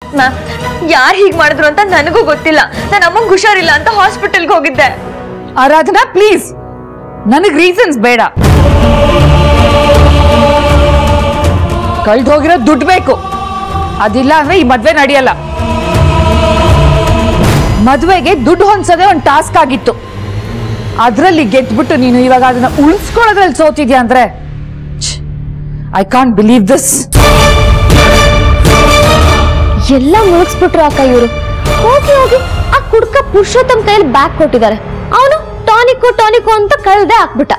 ma'am ಯಾರು ಹೀಗ್ ಮಾಡಿದ್ರು ಅಂತ ನನಗೂ ಗೊತ್ತಿಲ್ಲ ನನ್ನ ಅಮ್ಮಂಗ್ ಹುಷಾರಿಲ್ಲ ಅಂತ ಹಾಸ್ಪಿಟಲ್ಗೆ ಹೋಗಿದ್ದೆ ಆರಾಧನಾ ಪ್ಲೀಸ್ ನನಗ್ ರೀಸನ್ಸ್ ಬೇಡ ಕಳ್ದು ಹೋಗಿರೋ ದುಡ್ಡು ಬೇಕು ಅದಿಲ್ಲ ಅಂದ್ರೆ ಈ ಮದ್ವೆ ನಡೆಯಲ್ಲ ಮದ್ವೆಗೆ ದುಡ್ಡು ಹೊಂದ್ಸೋದೇ ಒಂದು ಟಾಸ್ಕ್ ಆಗಿತ್ತು ಅದ್ರಲ್ಲಿ ಗೆದ್ಬಿಟ್ಟು ನೀನು ಇವಾಗ ಅದನ್ನ ಉಳಿಸ್ಕೊಳ್ಳೋದ್ರಲ್ಲಿ ಸೋತಿದ್ಯಾ ಅಂದ್ರೆ ಐ ಕಾಂಟ್ ಬಿಲೀವ್ ದಿಸ್ ಎಲ್ಲ ಮುಳುಗಿಸ್ಬಿಟ್ರು ಅಕ್ಕ ಇವರು ಹೋಗಿ ಹೋಗಿ ಆ ಕುಡ್ಕ ಪುರುಷೋತ್ತಮ್ ಕೈಯಲ್ಲಿ ಬ್ಯಾಗ್ ಕೊಟ್ಟಿದ್ದಾರೆ ಅವನು ಟಾನಿಕು ಟಾನಿಕು ಅಂತ ಕಳ್ದೆ ಹಾಕ್ಬಿಟ್ಟ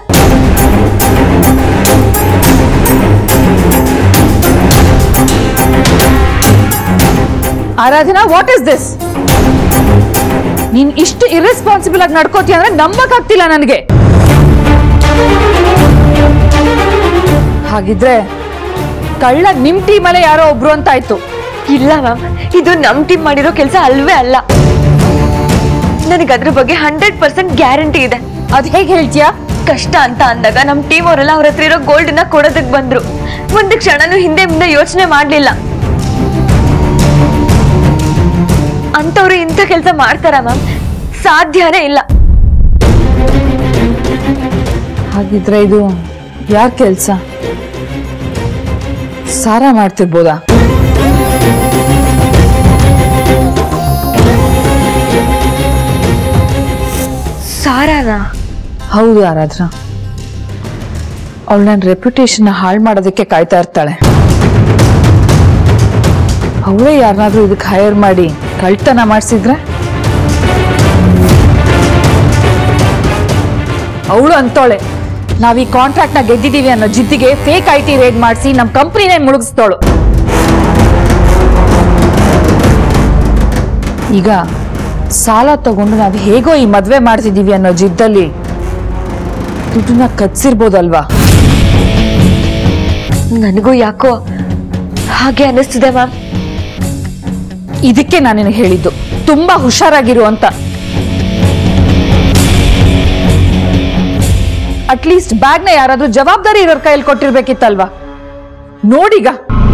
ಆರಾಧನಾ ವಾಟ್ ಇಸ್ ದಿಸ್ ನೀನ್ ಇಷ್ಟು ಇರ್ರೆಸ್ಪಾನ್ಸಿಬಲ್ ಆಗಿ ನಡ್ಕೋತೀಯ ಅಂದ್ರೆ ನಂಬಕ್ಕಾಗ್ತಿಲ್ಲ ನನಗೆ ಹಾಗಿದ್ರೆ ಕಳ್ಳ ನಿಮ್ ಟೀಮಲ್ಲೇ ಯಾರೋ ಒಬ್ರು ಅಂತ ಆಯ್ತು ಇಲ್ಲ ಮ್ಯಾಮ್ ಇದು ನಮ್ ಟೀಮ್ ಮಾಡಿರೋ ಕೆಲಸ ಅಲ್ವೇ ಅಲ್ಲ ನನಗೆ ಅದ್ರ ಬಗ್ಗೆ ಹಂಡ್ರೆಡ್ ಪರ್ಸೆಂಟ್ ಗ್ಯಾರಂಟಿ ಇದೆ ಅದ್ ಹೇಗೆ ಹೇಳ್ತೀಯಾ ಕಷ್ಟ ಅಂತ ಅಂದಾಗ ನಮ್ ಟೀಮ್ ಅವರೆಲ್ಲ ಅವ್ರ ಹತ್ರ ಇರೋ ಗೋಲ್ಡ್ ನ ಕೊಡೋದಕ್ ಬಂದ್ರು ಒಂದು ಕ್ಷಣನೂ ಹಿಂದೆ ಮುಂದೆ ಯೋಚನೆ ಮಾಡ್ಲಿಲ್ಲ ಅಂತವ್ರು ಇಂಥ ಕೆಲಸ ಮಾಡ್ತಾರ ಮ್ಯಾಮ್ ಸಾಧ್ಯನೇ ಇಲ್ಲ ಹಾಗಿದ್ರೆ ಇದು ಯಾರ್ ಕೆಲ್ಸ ಸಾರ ಮಾಡ್ತಿರ್ಬೋದಾ ಸಾರಾನ ಹೌದು ಆರಾಧನಾ ಅವಳು ನನ್ನ ರೆಪ್ಯುಟೇಷನ್ ಹಾಳು ಮಾಡೋದಕ್ಕೆ ಕಾಯ್ತಾ ಇರ್ತಾಳೆ ಅವಳೇ ಯಾರನ್ನಾದ್ರೂ ಇದಕ್ಕೆ ಹೈರ್ ಮಾಡಿ ಕಳ್ತನ ಮಾಡಿಸಿದ್ರೆ ಅವಳು ಅಂತೋಳೆ ನಾವ್ ಈ ಕಾಂಟ್ರಾಕ್ಟ್ ನ ಗೆದ್ದಿದೀವಿ ಅನ್ನೋ ಜಿದ್ದಿಗೆ ಫೇಕ್ ಐ ಟಿ ರೇಡ್ ಮಾಡಿಸಿ ನಮ್ಮ ಕಂಪ್ನಿನೇ ಮುಳುಗಿಸ್ತೋಳು ಈಗ ಸಾಲ ತಗೊಂಡು ನಾವು ಹೇಗೋ ಈ ಮದ್ವೆ ಮಾಡ್ತಿದೀವಿ ಅನ್ನೋ ಜಿದ್ದಲ್ಲಿ ದುಡ್ಡನ್ನ ಕಚ್ಸಿರ್ಬೋದಲ್ವಾ ನನಗೂ ಯಾಕೋ ಹಾಗೆ ಅನಿಸ್ತಿದೆ ಮ್ಯಾಮ್ ಇದಕ್ಕೆ ನಾನು ನಿನಗೆ ಹೇಳಿದ್ದು ತುಂಬಾ ಹುಷಾರಾಗಿರು ಅಂತ ಅಟ್ಲೀಸ್ಟ್ ಬ್ಯಾಗ್ನ ಯಾರಾದ್ರೂ ಜವಾಬ್ದಾರಿ ಇರೋರ್ ಕೈಯಲ್ಲಿ ಕೊಟ್ಟಿರ್ಬೇಕಿತ್ತಲ್ವಾ ನೋಡೀಗ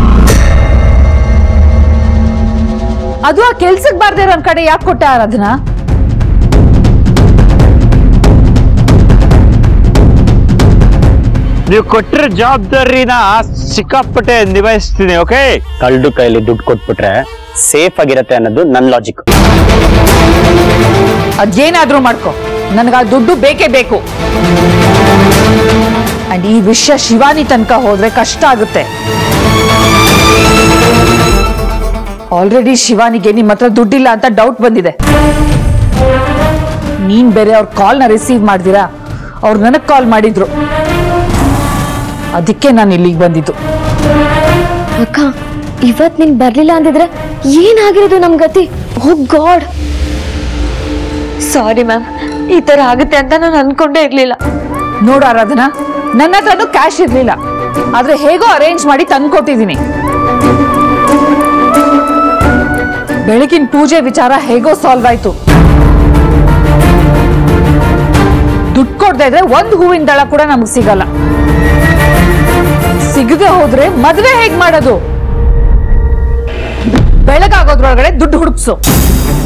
ಅದು ಆ ಕೆಲ್ಸಕ್ಕೆ ಬಾರ್ದೇ ಇರೋ ಕಡೆ ಯಾಕೆ ಕೊಟ್ಟೆ ಆರಾಧನಾ ನೀವು ಕೊಟ್ಟಿರೋ ಜವಾಬ್ದಾರಿನ ಸಿಕ್ಕಾಪಟ್ಟೆ ನಿಭಾಯಿಸ್ತೀನಿ ಓಕೆ ಕಳ್ದು ಕೈಲಿ ದುಡ್ಡು ಕೊಟ್ಬಿಟ್ರೆ ಸೇಫ್ ಆಗಿರತ್ತೆ ಅನ್ನೋದು ನನ್ನ ಲಾಜಿಕ್ ಅದೇನಾದ್ರೂ ಮಾಡ್ಕೊ ನನಗೆ ಆ ದುಡ್ಡು ಬೇಕೇ ಬೇಕು ಅಂಡ್ ಈ ವಿಷಯ ಶಿವಾನಿ ತನಕ ಹೋದ್ರೆ ಕಷ್ಟ ಆಗುತ್ತೆ ಆಲ್ರೆಡಿ ಶಿವಾನಿಗೆ ನಿಮ್ಮ ಹತ್ರ ದುಡ್ಡಿಲ್ಲ ಅಂತ ಡೌಟ್ ಬಂದಿದೆ ನೀನ್ ಬೇರೆ ಅವ್ರ ಕಾಲ್ನ ರಿಸೀವ್ ಮಾಡ್ದಿರಾ ಅವ್ರು ನನಗ್ ಕಾಲ್ ಮಾಡಿದ್ರು ಅದಕ್ಕೆ ನಾನು ಇಲ್ಲಿಗೆ ಬಂದಿದ್ದು ಅಕ್ಕ ಇವತ್ ನೀನ್ ಬರ್ಲಿಲ್ಲ ಅಂದಿದ್ರೆ ಏನಾಗಿರೋದು ನಮ್ ಗತಿ ಓ ಗಾಡ್ ಸಾರಿ ಮ್ಯಾಮ್ ಈ ತರ ಆಗುತ್ತೆ ಅಂತ ನಾನು ಅನ್ಕೊಂಡೇ ಇರ್ಲಿಲ್ಲ ನೋಡು ಆರಾಧನಾ ನನ್ನ ಹತ್ರನೂ ಕ್ಯಾಶ್ ಇರ್ಲಿಲ್ಲ ಆದ್ರೆ ಹೇಗೋ ಅರೇಂಜ್ ಮಾಡಿ ತಂದ್ಕೊಟ್ಟಿದ್ದೀನಿ ಬೆಳಗಿನ ಪೂಜೆ ವಿಚಾರ ಹೇಗೋ ಸಾಲ್ವ್ ಆಯ್ತು ದುಡ್ಡು ಕೊಡ್ದೇ ಇದ್ರೆ ಒಂದ್ ಹೂವಿನ ದಳ ಕೂಡ ನಮಗ್ ಸಿಗಲ್ಲ ಸಿಗದೆ ಹೋದ್ರೆ ಮದ್ವೆ ಹೇಗ್ ಮಾಡೋದು ಬೆಳಗಾಗೋದ್ರೊಳಗಡೆ ದುಡ್ಡು ಹುಡುಕ್ಸು